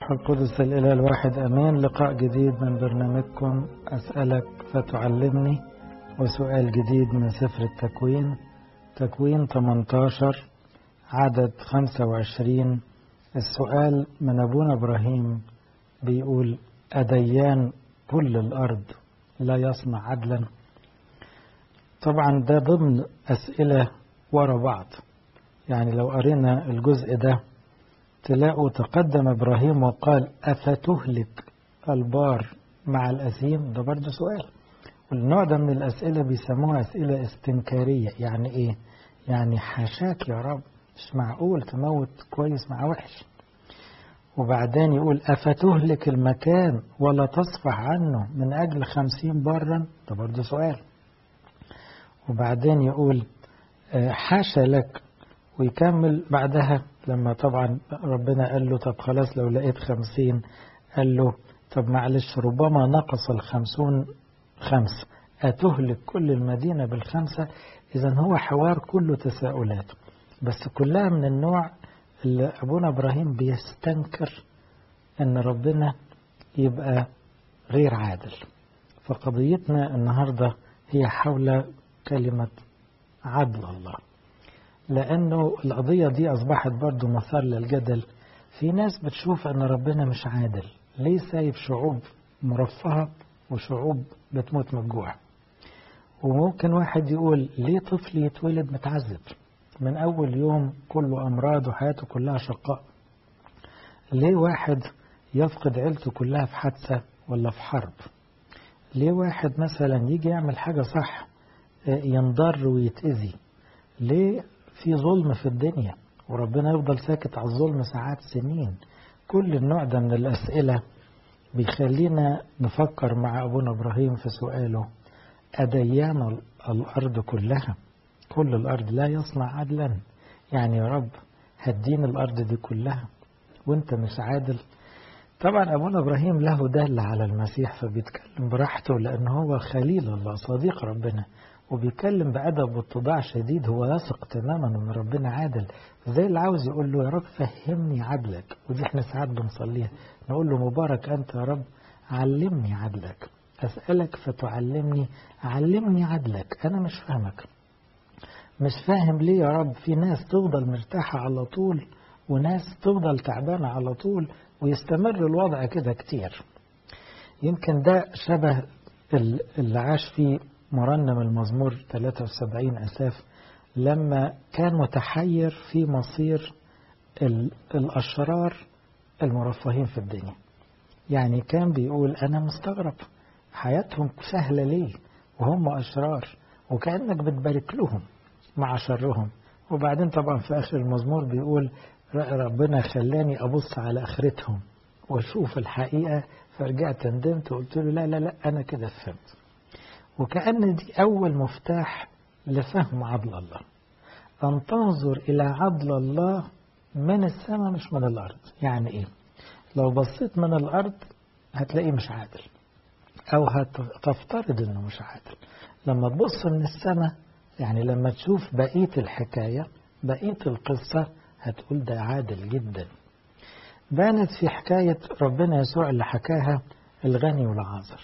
الروح القدس الإله الواحد أمين لقاء جديد من برنامجكم أسألك فتعلمني وسؤال جديد من سفر التكوين تكوين 18 عدد 25 السؤال من أبونا إبراهيم بيقول أديان كل الأرض لا يصنع عدلا طبعا ده ضمن أسئلة ورا بعض يعني لو قرينا الجزء ده تلاقوا تقدم إبراهيم وقال أفتهلك البار مع الأثيم ده برضه سؤال والنوع ده من الأسئلة بيسموها أسئلة استنكارية يعني إيه يعني حاشاك يا رب مش معقول تموت كويس مع وحش وبعدين يقول أفتهلك المكان ولا تصفح عنه من أجل خمسين برا ده برضه سؤال وبعدين يقول حاشا لك ويكمل بعدها لما طبعا ربنا قال له طب خلاص لو لقيت خمسين قال له طب معلش ربما نقص الخمسون خمس أتهلك كل المدينة بالخمسة إذا هو حوار كله تساؤلات بس كلها من النوع اللي أبونا إبراهيم بيستنكر أن ربنا يبقى غير عادل فقضيتنا النهاردة هي حول كلمة عدل الله لأنه القضية دي أصبحت برضو مثار للجدل في ناس بتشوف أن ربنا مش عادل ليه سايب شعوب مرفهة وشعوب بتموت من الجوع وممكن واحد يقول ليه طفل يتولد متعذب من أول يوم كله أمراض وحياته كلها شقاء ليه واحد يفقد عيلته كلها في حادثة ولا في حرب ليه واحد مثلا يجي يعمل حاجة صح ينضر ويتأذي ليه في ظلم في الدنيا وربنا يفضل ساكت على الظلم ساعات سنين كل النوع ده من الأسئلة بيخلينا نفكر مع أبونا إبراهيم في سؤاله أديان الأرض كلها كل الأرض لا يصنع عدلا يعني يا رب هدين الأرض دي كلها وانت مش عادل طبعا أبونا إبراهيم له دالة على المسيح فبيتكلم براحته لأن هو خليل الله صديق ربنا وبيتكلم بأدب واتضاع شديد هو يثق تماما ان ربنا عادل زي اللي عاوز يقول له يا رب فهمني عدلك ودي احنا ساعات بنصليها نقول له مبارك انت يا رب علمني عدلك اسالك فتعلمني علمني عدلك انا مش فاهمك مش فاهم ليه يا رب في ناس تفضل مرتاحة على طول وناس تفضل تعبانة على طول ويستمر الوضع كده كتير يمكن ده شبه اللي عاش فيه مرنم المزمور 73 أساف لما كان متحير في مصير الأشرار المرفهين في الدنيا يعني كان بيقول أنا مستغرب حياتهم سهلة ليه وهم أشرار وكأنك بتبارك لهم مع شرهم وبعدين طبعا في آخر المزمور بيقول ربنا خلاني أبص على آخرتهم وأشوف الحقيقة فرجعت ندمت وقلت له لا لا لا أنا كده فهمت وكأن دي أول مفتاح لفهم عدل الله أن تنظر إلى عدل الله من السماء مش من الأرض يعني إيه لو بصيت من الأرض هتلاقيه مش عادل أو هتفترض إنه مش عادل لما تبص من السماء يعني لما تشوف بقية الحكاية بقية القصة هتقول ده عادل جدا بانت في حكاية ربنا يسوع اللي حكاها الغني والعازر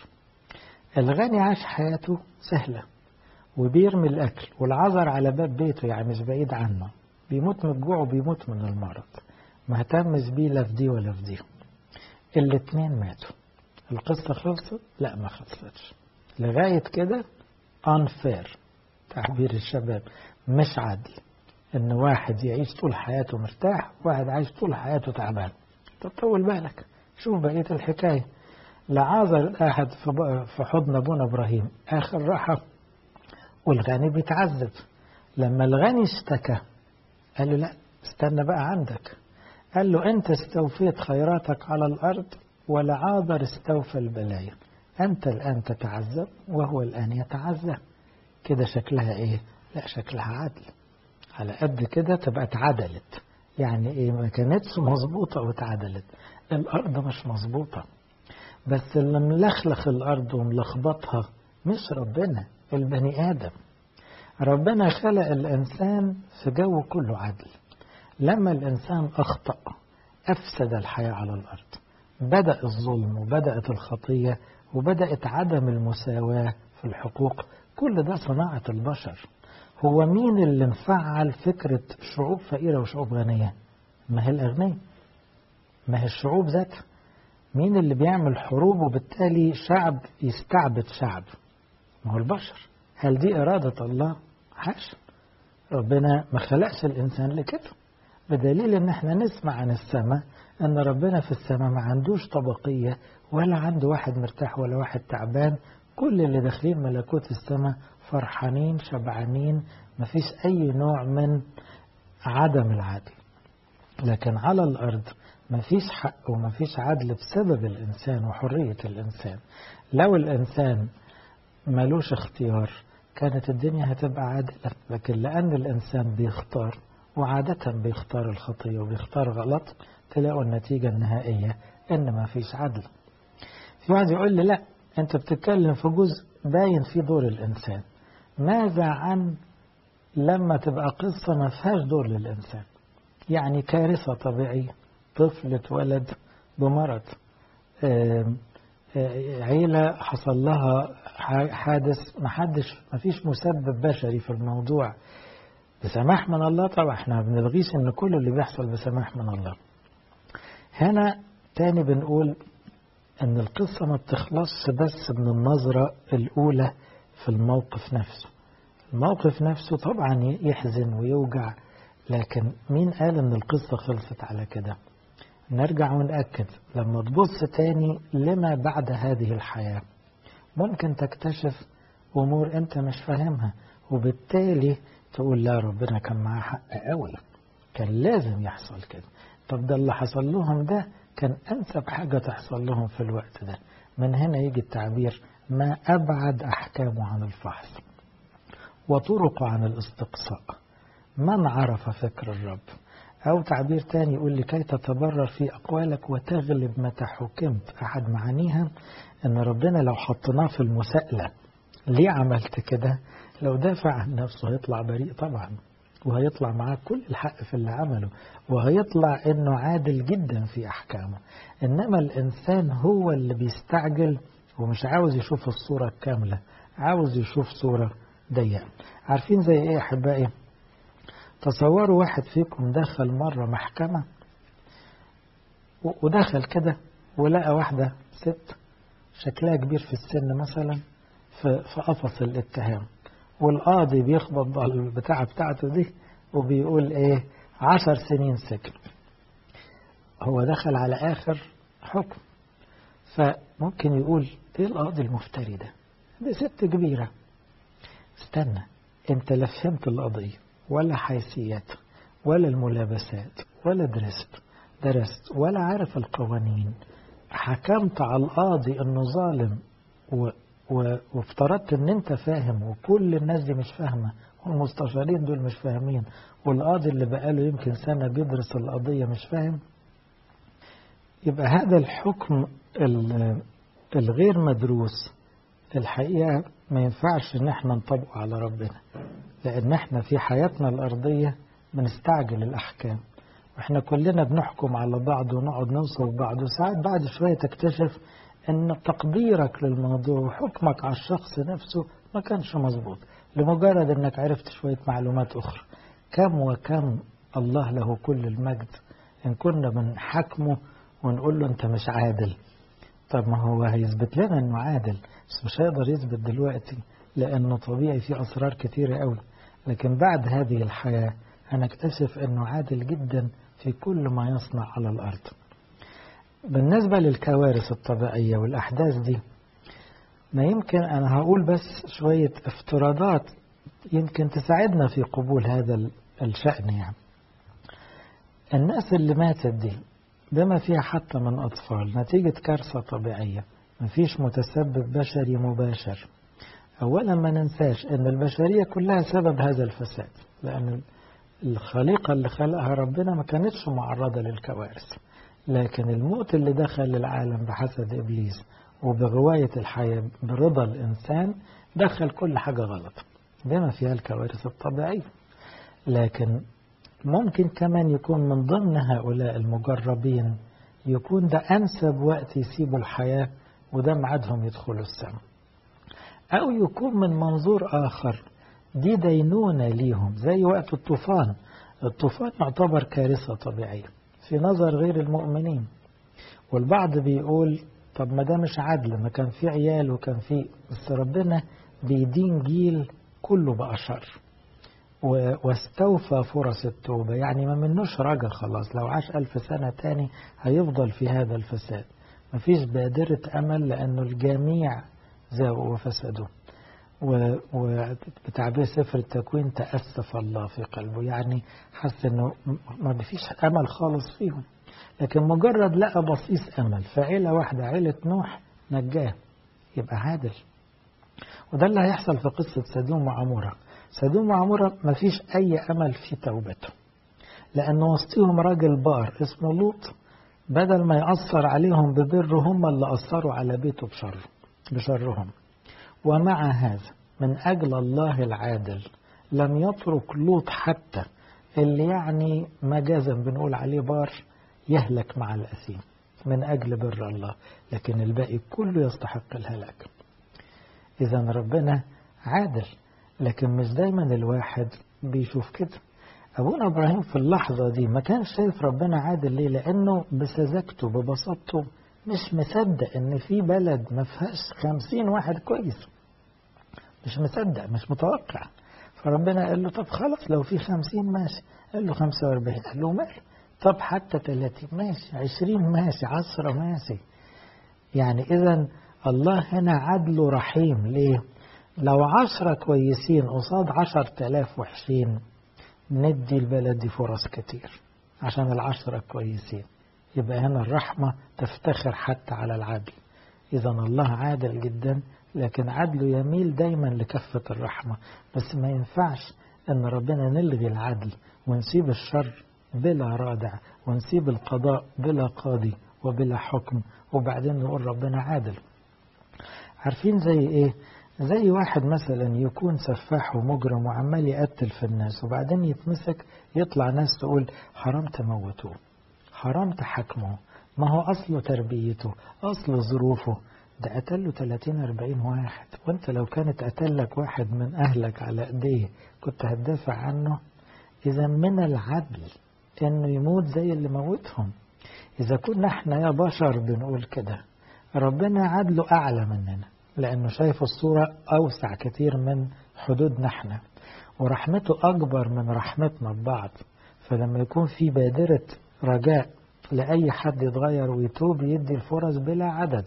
الغني عاش حياته سهلة وبيرمي الأكل والعذر على باب بيته يعني مش بعيد عنه بيموت من الجوع وبيموت من المرض ما اهتمش بيه لا في دي ولا في دي الاتنين ماتوا القصة خلصت؟ لا ما خلصتش لغاية كده unfair تعبير الشباب مش عدل ان واحد يعيش طول حياته مرتاح واحد عايش طول حياته تعبان طب طول بالك شوف بقية الحكاية لعازر أحد في حضن أبونا إبراهيم آخر راحة والغني بيتعذب لما الغني اشتكى قال له لا استنى بقى عندك قال له أنت استوفيت خيراتك على الأرض ولعازر استوفى البلايا أنت الآن تتعذب وهو الآن يتعذب كده شكلها إيه؟ لا شكلها عدل على قد كده تبقى اتعدلت يعني إيه ما كانتش مظبوطة واتعدلت الأرض مش مظبوطة بس اللي ملخلخ الأرض وملخبطها مش ربنا البني آدم ربنا خلق الإنسان في جو كله عدل لما الإنسان أخطأ أفسد الحياة على الأرض بدأ الظلم وبدأت الخطية وبدأت عدم المساواة في الحقوق كل ده صناعة البشر هو مين اللي مفعل فكرة شعوب فقيرة وشعوب غنية ما هي الأغنياء ما هي الشعوب ذاتها مين اللي بيعمل حروب وبالتالي شعب يستعبد شعب ما هو البشر هل دي إرادة الله حاشا ربنا ما خلقش الإنسان لكده بدليل ان احنا نسمع عن السماء ان ربنا في السماء ما عندوش طبقية ولا عنده واحد مرتاح ولا واحد تعبان كل اللي داخلين ملكوت السماء فرحانين شبعانين ما فيش اي نوع من عدم العدل لكن على الارض ما فيش حق وما فيش عدل بسبب الانسان وحرية الانسان لو الانسان ملوش اختيار كانت الدنيا هتبقى عادلة لكن لأن الإنسان بيختار وعادة بيختار الخطية وبيختار غلط تلاقوا النتيجة النهائية إن ما فيش عدل في واحد يقول لي لا أنت بتتكلم في جزء باين في دور الإنسان ماذا عن لما تبقى قصة ما فيهاش دور للإنسان يعني كارثة طبيعية طفل اتولد بمرض عيلة حصل لها حادث محدش مفيش مسبب بشري في الموضوع بسماح من الله طبعا احنا ما بنلغيش ان كل اللي بيحصل بسماح من الله هنا تاني بنقول ان القصة ما بتخلصش بس من النظرة الاولى في الموقف نفسه الموقف نفسه طبعا يحزن ويوجع لكن مين قال ان القصة خلصت على كده نرجع ونأكد لما تبص تاني لما بعد هذه الحياة ممكن تكتشف أمور أنت مش فاهمها وبالتالي تقول لا ربنا كان معاه حق قوي كان لازم يحصل كده طب ده اللي حصل لهم ده كان أنسب حاجة تحصل لهم في الوقت ده من هنا يجي التعبير ما أبعد أحكامه عن الفحص وطرقه عن الاستقصاء من عرف فكر الرب أو تعبير تاني يقول لكي تتبرر في أقوالك وتغلب متى حكمت أحد معانيها أن ربنا لو حطيناه في المساءلة ليه عملت كده لو دافع عن نفسه هيطلع بريء طبعا وهيطلع معاه كل الحق في اللي عمله وهيطلع انه عادل جدا في احكامه انما الانسان هو اللي بيستعجل ومش عاوز يشوف الصورة الكاملة عاوز يشوف صورة ضيقة عارفين زي ايه يا احبائي تصوروا واحد فيكم دخل مرة محكمة ودخل كده ولقى واحدة ست شكلها كبير في السن مثلا في, في قفص الاتهام والقاضي بيخبط البتاعة بتاعته دي وبيقول ايه عشر سنين سجن هو دخل على آخر حكم فممكن يقول ايه القاضي المفتري ده دي ست كبيرة استنى انت لا فهمت القضية ولا حيثيات ولا الملابسات ولا درست درست ولا عارف القوانين حكمت على القاضي انه ظالم و و... وافترضت ان انت فاهم وكل الناس دي مش فاهمه والمستشارين دول مش فاهمين والقاضي اللي بقاله يمكن سنه بيدرس القضيه مش فاهم يبقى هذا الحكم الغير مدروس الحقيقه ما ينفعش ان احنا نطبقه على ربنا لان احنا في حياتنا الارضيه بنستعجل الاحكام واحنا كلنا بنحكم على بعض ونقعد نوصف بعض وساعات بعد شويه تكتشف ان تقديرك للموضوع وحكمك على الشخص نفسه ما كانش مظبوط لمجرد انك عرفت شوية معلومات اخرى كم وكم الله له كل المجد ان كنا بنحكمه ونقول له انت مش عادل طب ما هو هيثبت لنا انه عادل بس مش هيقدر يثبت دلوقتي لانه طبيعي في اسرار كتيرة قوي لكن بعد هذه الحياة هنكتشف انه عادل جدا في كل ما يصنع على الارض بالنسبة للكوارث الطبيعية والأحداث دي ما يمكن أنا هقول بس شوية افتراضات يمكن تساعدنا في قبول هذا الشأن يعني الناس اللي ماتت دي بما فيها حتى من أطفال نتيجة كارثة طبيعية مفيش متسبب بشري مباشر أولا ما ننساش أن البشرية كلها سبب هذا الفساد لأن الخليقة اللي خلقها ربنا ما كانتش معرضة للكوارث لكن الموت اللي دخل العالم بحسد إبليس وبغواية الحياة برضا الإنسان دخل كل حاجة غلط بما فيها الكوارث الطبيعية لكن ممكن كمان يكون من ضمن هؤلاء المجربين يكون ده أنسب وقت يسيبوا الحياة وده ميعادهم يدخلوا السماء أو يكون من منظور آخر دي دينونة ليهم زي وقت الطوفان الطوفان يعتبر كارثة طبيعية في نظر غير المؤمنين والبعض بيقول طب ما ده مش عدل ما كان في عيال وكان في بس ربنا بيدين جيل كله بقى شر واستوفى فرص التوبة يعني ما منوش راجل خلاص لو عاش ألف سنة تاني هيفضل في هذا الفساد مفيش بادرة أمل لأنه الجميع زاغوا وفسدوا وبتعبير سفر التكوين تأسف الله في قلبه يعني حس انه ما فيش امل خالص فيهم لكن مجرد لقى بصيص امل فعيله واحده عيله نوح نجاه يبقى عادل وده اللي هيحصل في قصه سدوم وعموره سدوم وعموره ما فيش اي امل في توبته لان وسطهم راجل بار اسمه لوط بدل ما يأثر عليهم ببر هم اللي أثروا على بيته بشر بشرهم ومع هذا من أجل الله العادل لم يترك لوط حتى اللي يعني مجازا بنقول عليه بار يهلك مع الأثيم من أجل بر الله لكن الباقي كله يستحق الهلاك إذا ربنا عادل لكن مش دايما الواحد بيشوف كده أبونا إبراهيم في اللحظة دي ما كانش شايف ربنا عادل ليه لأنه بسذاجته ببساطته مش مصدق إن في بلد ما فيهاش خمسين واحد كويس مش مصدق مش متوقع فربنا قال له طب خلاص لو في خمسين ماشي قال له خمسة واربعين قال له ماشي طب حتى ثلاثين ماشي عشرين ماشي عشرة ماشي يعني إذا الله هنا عدله رحيم ليه لو عشرة كويسين قصاد عشر تلاف وحشين ندي البلد دي فرص كتير عشان العشرة كويسين يبقى هنا الرحمة تفتخر حتى على العدل إذا الله عادل جدا لكن عدله يميل دايما لكفة الرحمة بس ما ينفعش أن ربنا نلغي العدل ونسيب الشر بلا رادع ونسيب القضاء بلا قاضي وبلا حكم وبعدين نقول ربنا عادل عارفين زي ايه زي واحد مثلا يكون سفاح ومجرم وعمال يقتل في الناس وبعدين يتمسك يطلع ناس تقول حرام تموتوه حرام تحكمه ما هو أصله تربيته أصله ظروفه ده قتل له 30 40 واحد وانت لو كانت قتلك واحد من أهلك على ايديه كنت هتدافع عنه إذا من العدل إنه يموت زي اللي موتهم إذا كنا احنا يا بشر بنقول كده ربنا عدله أعلى مننا لأنه شايف الصورة أوسع كتير من حدودنا احنا ورحمته أكبر من رحمتنا ببعض فلما يكون في بادرة رجاء لأي حد يتغير ويتوب يدي الفرص بلا عدد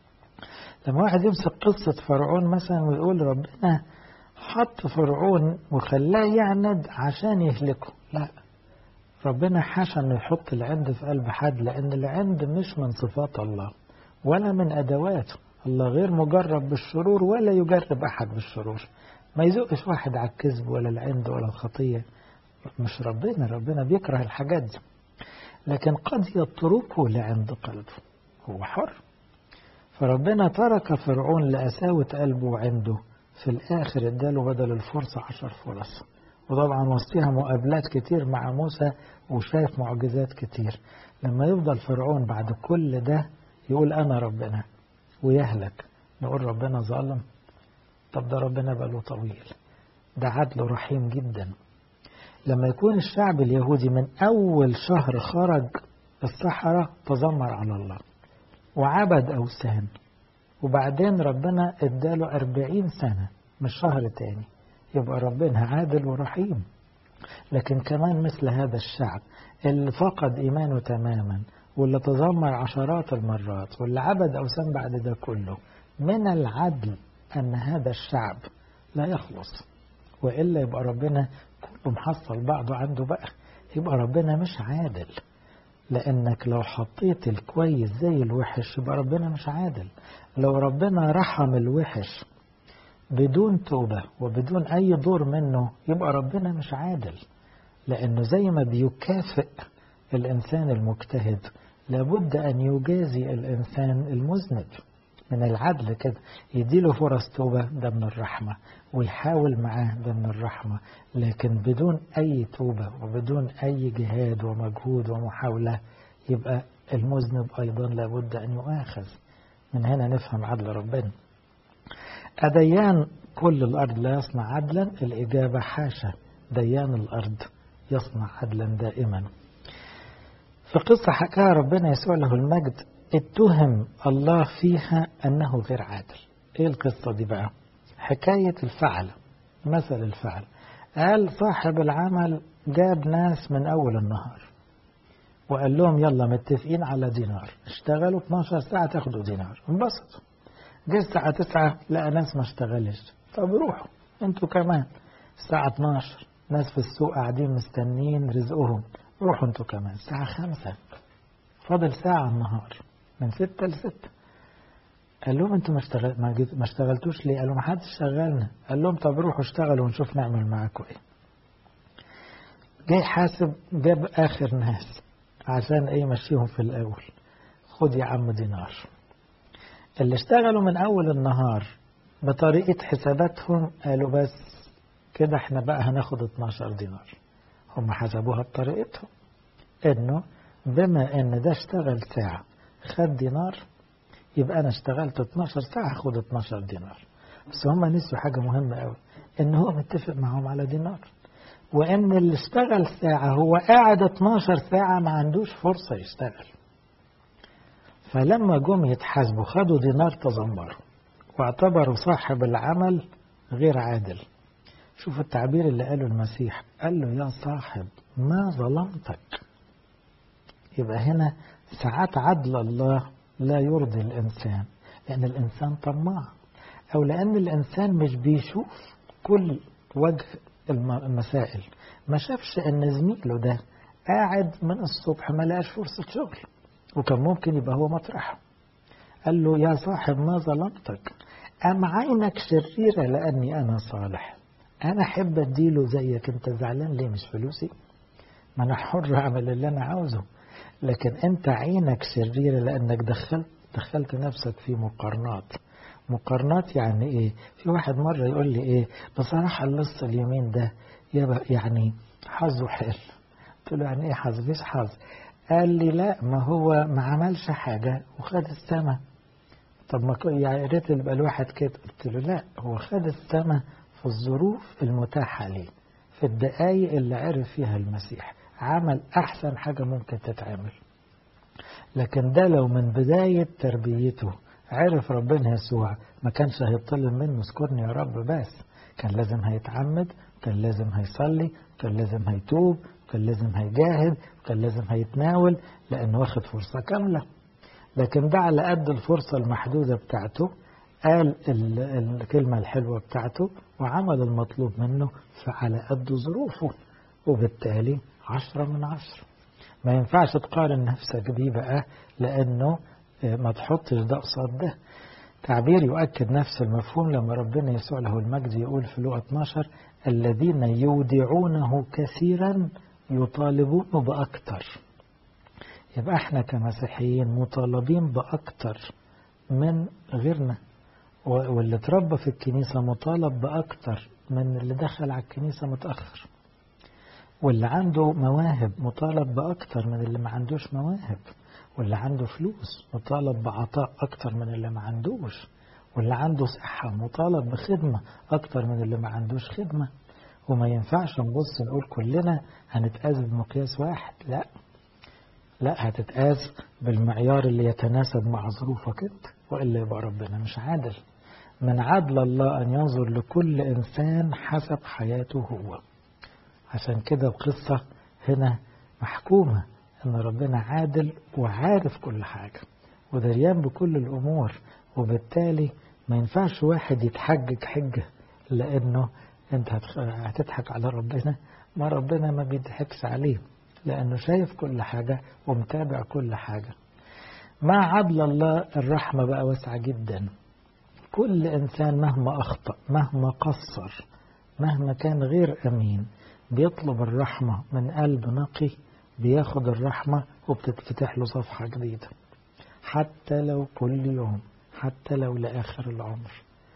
لما واحد يمسك قصة فرعون مثلا ويقول ربنا حط فرعون وخلاه يعند عشان يهلكه لا ربنا حاشا انه يحط العند في قلب حد لان العند مش من صفات الله ولا من ادواته الله غير مجرب بالشرور ولا يجرب احد بالشرور ما يزقش واحد على الكذب ولا العند ولا الخطيه مش ربنا ربنا بيكره الحاجات دي لكن قد يتركه لعند قلبه هو حر فربنا ترك فرعون لقساوة قلبه وعنده في الآخر اداله بدل الفرصة عشر فرص وطبعا وسطها مقابلات كتير مع موسى وشايف معجزات كتير لما يفضل فرعون بعد كل ده يقول أنا ربنا ويهلك نقول ربنا ظالم طب ده ربنا باله طويل ده عدله رحيم جدا لما يكون الشعب اليهودي من أول شهر خرج الصحراء تذمر على الله وعبد أوثان وبعدين ربنا اداله أربعين سنة مش شهر تاني يبقى ربنا عادل ورحيم لكن كمان مثل هذا الشعب اللي فقد إيمانه تماما واللي تذمر عشرات المرات واللي عبد أوثان بعد ده كله من العدل أن هذا الشعب لا يخلص وإلا يبقى ربنا كله محصل بعضه عنده بقى يبقى ربنا مش عادل لأنك لو حطيت الكويس زي الوحش يبقى ربنا مش عادل لو ربنا رحم الوحش بدون توبة وبدون أي دور منه يبقى ربنا مش عادل لأنه زي ما بيكافئ الإنسان المجتهد لابد أن يجازي الإنسان المذنب من العدل كده يديله فرص توبة ده من الرحمة ويحاول معاه ده من الرحمة لكن بدون أي توبة وبدون أي جهاد ومجهود ومحاولة يبقى المذنب أيضا لابد أن يؤاخذ من هنا نفهم عدل ربنا أديان كل الأرض لا يصنع عدلا الإجابة حاشا ديان الأرض يصنع عدلا دائما في قصة حكاها ربنا يسوع له المجد اتهم الله فيها أنه غير عادل إيه القصة دي بقى حكاية الفعل مثل الفعل قال صاحب العمل جاب ناس من أول النهار وقال لهم يلا متفقين على دينار اشتغلوا 12 ساعة تاخدوا دينار انبسطوا جه الساعة 9 لقى ناس ما اشتغلش طب روحوا انتوا كمان الساعة 12 ناس في السوق قاعدين مستنين رزقهم روحوا انتوا كمان الساعة 5 فاضل ساعة النهار من 6 ل 6 قال لهم انتوا ما اشتغل ما, جيت... ما اشتغلتوش ليه؟ قالوا ما حدش شغلنا قال لهم طب روحوا اشتغلوا ونشوف نعمل معاكم ايه جاي حاسب جاب اخر ناس عشان ايه يمشيهم في الاول خد يا عم دينار اللي اشتغلوا من اول النهار بطريقة حساباتهم قالوا بس كده احنا بقى هناخد 12 دينار هم حسبوها بطريقتهم انه بما ان ده اشتغل ساعة خد دينار يبقى انا اشتغلت 12 ساعة هاخد 12 دينار بس هم نسوا حاجة مهمة قوي ان هو متفق معهم على دينار وان اللي اشتغل ساعة هو قاعد 12 ساعة ما عندوش فرصة يشتغل فلما جم يتحاسبوا خدوا دينار تذمروا واعتبروا صاحب العمل غير عادل شوف التعبير اللي قاله المسيح قال له يا صاحب ما ظلمتك يبقى هنا ساعات عدل الله لا يرضي الإنسان لأن الإنسان طماع أو لأن الإنسان مش بيشوف كل وجه المسائل ما شافش أن زميله ده قاعد من الصبح ما لقاش فرصة شغل وكان ممكن يبقى هو مطرحه قال له يا صاحب ما ظلمتك أم عينك شريرة لأني أنا صالح أنا أحب أديله زيك أنت زعلان ليه مش فلوسي ما أنا حر أعمل اللي أنا عاوزه لكن أنت عينك شريرة لأنك دخلت دخلت نفسك في مقارنات مقارنات يعني إيه في واحد مرة يقول لي إيه بصراحة اللص اليمين ده يعني حظه حلو قلت له يعني إيه حظ مش حظ قال لي لا ما هو ما عملش حاجة وخد السما طب ما يا ريت يبقى الواحد كده قلت له لا هو خد السما في الظروف المتاحة ليه في الدقايق اللي عرف فيها المسيح عمل أحسن حاجة ممكن تتعمل لكن ده لو من بداية تربيته عرف ربنا يسوع ما كانش هيطلب منه اذكرني يا رب بس كان لازم هيتعمد كان لازم هيصلي كان لازم هيتوب كان لازم هيجاهد كان لازم هيتناول لأنه واخد فرصة كاملة لكن ده على قد الفرصة المحدودة بتاعته قال الكلمة الحلوة بتاعته وعمل المطلوب منه فعلى قد ظروفه وبالتالي عشرة من عشرة ما ينفعش تقارن نفسك بيه بقى لأنه ما تحطش ده قصاد ده تعبير يؤكد نفس المفهوم لما ربنا يسوع له المجد يقول في لقى 12 الذين يودعونه كثيرا يطالبون بأكتر يبقى احنا كمسيحيين مطالبين بأكتر من غيرنا واللي اتربى في الكنيسة مطالب بأكتر من اللي دخل على الكنيسة متأخر واللي عنده مواهب مطالب بأكتر من اللي ما عندوش مواهب واللي عنده فلوس مطالب بعطاء أكتر من اللي ما عندوش واللي عنده صحة مطالب بخدمة أكتر من اللي ما عندوش خدمة وما ينفعش نبص نقول كلنا هنتقاس بمقياس واحد لا لا هتتقاس بالمعيار اللي يتناسب مع ظروفك انت والا يبقى ربنا مش عادل من عدل الله ان ينظر لكل انسان حسب حياته هو عشان كده القصة هنا محكومة ان ربنا عادل وعارف كل حاجة ودريان بكل الامور وبالتالي ما ينفعش واحد يتحجج حجة لانه انت هتضحك على ربنا ما ربنا ما بيضحكش عليه لأنه شايف كل حاجة ومتابع كل حاجة مع عدل الله الرحمة بقى واسعة جدا كل إنسان مهما أخطأ مهما قصر مهما كان غير أمين بيطلب الرحمة من قلب نقي بياخد الرحمة وبتتفتح له صفحة جديدة حتى لو كل يوم حتى لو لآخر العمر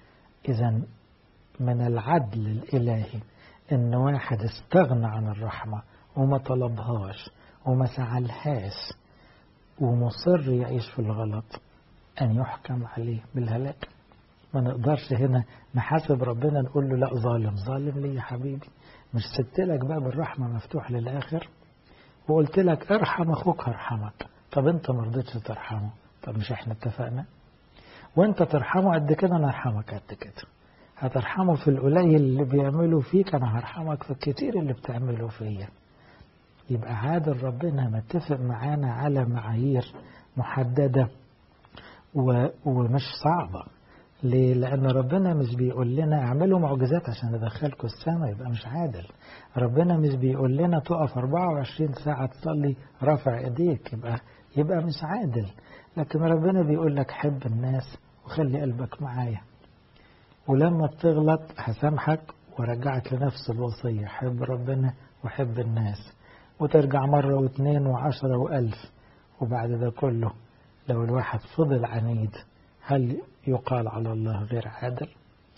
إذا من العدل الإلهي إن واحد استغنى عن الرحمة وما طلبهاش وما سعلهاش ومصر يعيش في الغلط أن يحكم عليه بالهلاك ما نقدرش هنا نحاسب ربنا نقول له لا ظالم ظالم ليه يا حبيبي مش سبت لك باب الرحمة مفتوح للآخر وقلت لك ارحم أخوك هرحمك طب أنت ما رضيتش ترحمه طب مش احنا اتفقنا وانت ترحمه قد كده انا ارحمك قد كده هترحمه في القليل اللي بيعمله فيك انا هرحمك في الكتير اللي بتعمله فيا يبقى عادل ربنا متفق معانا على معايير محددة ومش صعبة ليه؟ لأن ربنا مش بيقول لنا اعملوا معجزات عشان ندخلكم السماء يبقى مش عادل. ربنا مش بيقول لنا تقف 24 ساعة تصلي رافع ايديك يبقى يبقى مش عادل. لكن ربنا بيقول لك حب الناس وخلي قلبك معايا. ولما بتغلط هسامحك وارجعك لنفس الوصية حب ربنا وحب الناس. وترجع مرة واثنين وعشرة وألف وبعد ده كله لو الواحد فضل عنيد هل يقال على الله غير عادل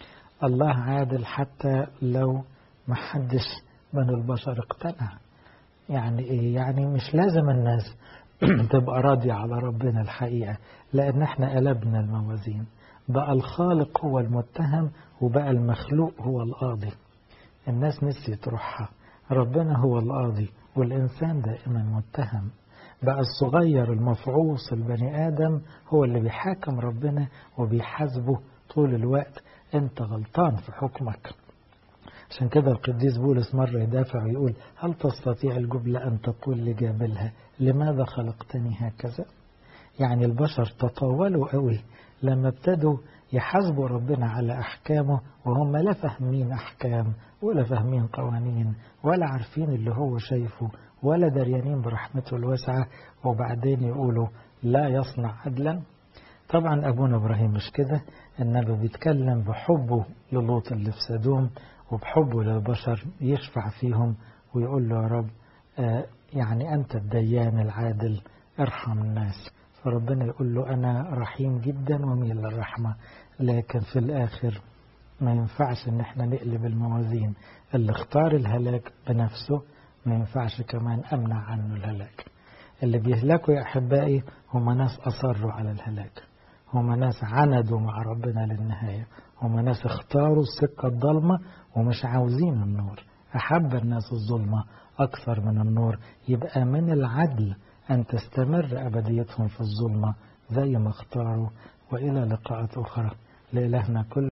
الله عادل حتى لو ما حدش من البشر اقتنع يعني ايه يعني مش لازم الناس تبقى راضية على ربنا الحقيقة لأن احنا قلبنا الموازين بقى الخالق هو المتهم وبقى المخلوق هو القاضي الناس نسيت روحها ربنا هو القاضي والإنسان دائما متهم بقى الصغير المفعوص البني آدم هو اللي بيحاكم ربنا وبيحاسبه طول الوقت أنت غلطان في حكمك عشان كده القديس بولس مرة يدافع ويقول هل تستطيع الجبلة أن تقول لجابلها لماذا خلقتني هكذا يعني البشر تطاولوا قوي لما ابتدوا يحاسبوا ربنا على أحكامه وهم لا فاهمين أحكام ولا فاهمين قوانين ولا عارفين اللي هو شايفه ولا دريانين برحمته الواسعة وبعدين يقولوا لا يصنع عدلا طبعا أبونا إبراهيم مش كده إنما بيتكلم بحبه للوط اللي في سدوم وبحبه للبشر يشفع فيهم ويقول له يا رب آه يعني أنت الديان العادل ارحم الناس فربنا يقول له أنا رحيم جدا وميل للرحمة لكن في الآخر ما ينفعش إن احنا نقلب الموازين اللي اختار الهلاك بنفسه ما ينفعش كمان أمنع عنه الهلاك اللي بيهلكوا يا أحبائي هم ناس أصروا على الهلاك هم ناس عندوا مع ربنا للنهاية هم ناس اختاروا السكة الضلمة ومش عاوزين النور أحب الناس الظلمة أكثر من النور يبقى من العدل أن تستمر أبديتهم في الظلمة زي ما اختاروا وإلى لقاءات أخرى لإلهنا كل